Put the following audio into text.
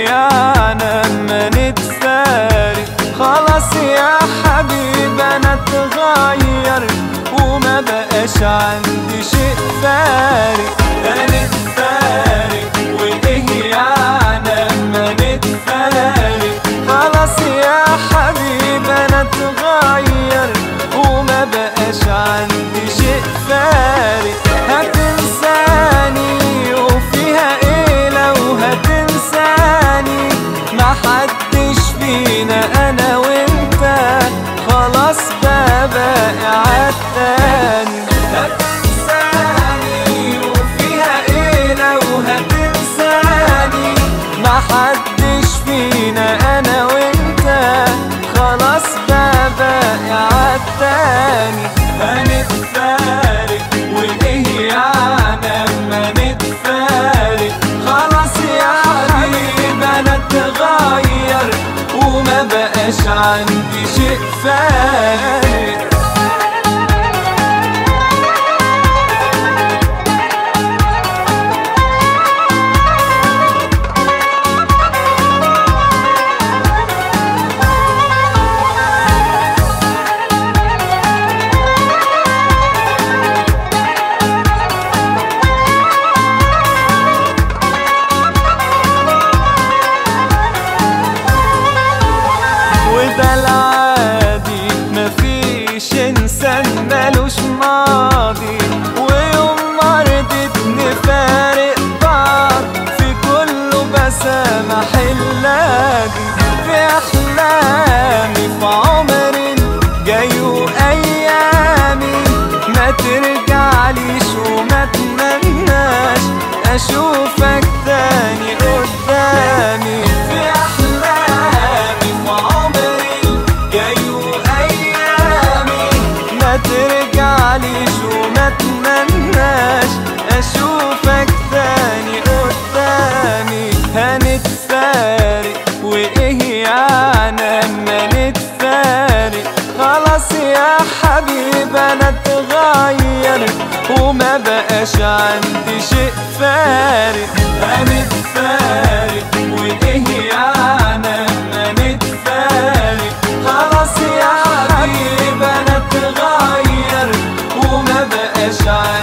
يعني اما نتفارق خلاص يا حبيب انا اتغير وما بقاش عندي شيء فارق هنتفارق وايه يعني اما نتفارق خلاص يا حبيب انا اتغير وما بقاش عندي شيء فارق هتنساني وفيها ايه لو هتنساني محدش فينا انا وانت خلاص بقى باقي عالتاني هتنساني وفيها ايه لو هتنساني محدش فينا انا وانت خلاص بقى باقي عالتاني هنتفارق وايه يعني اما نتفارق خلاص يا حبيب انا اتغير وما بقاش عندي شيء فارق وده العادي مفيش انسان ملوش ماضي ويوم ما رضيت نفارق بعض في كله بسامح اللاجي في احلامي في عمري جاي وايامي ما ترجعليش وما اتمناش اشوفك تاني قدامي في احلامي في عمري جاي وايامي ما ترجعليش وما اتمناش اشوفك تاني قدامي هنتفارق وايه يعني اما نتفارق خلاص يا حبيب انا اتغير وما بقاش عندي شيء فارق هنتفارق وايه يعني اما نتفارق خلاص يا حبيب انا اتغير وما بقاش عندي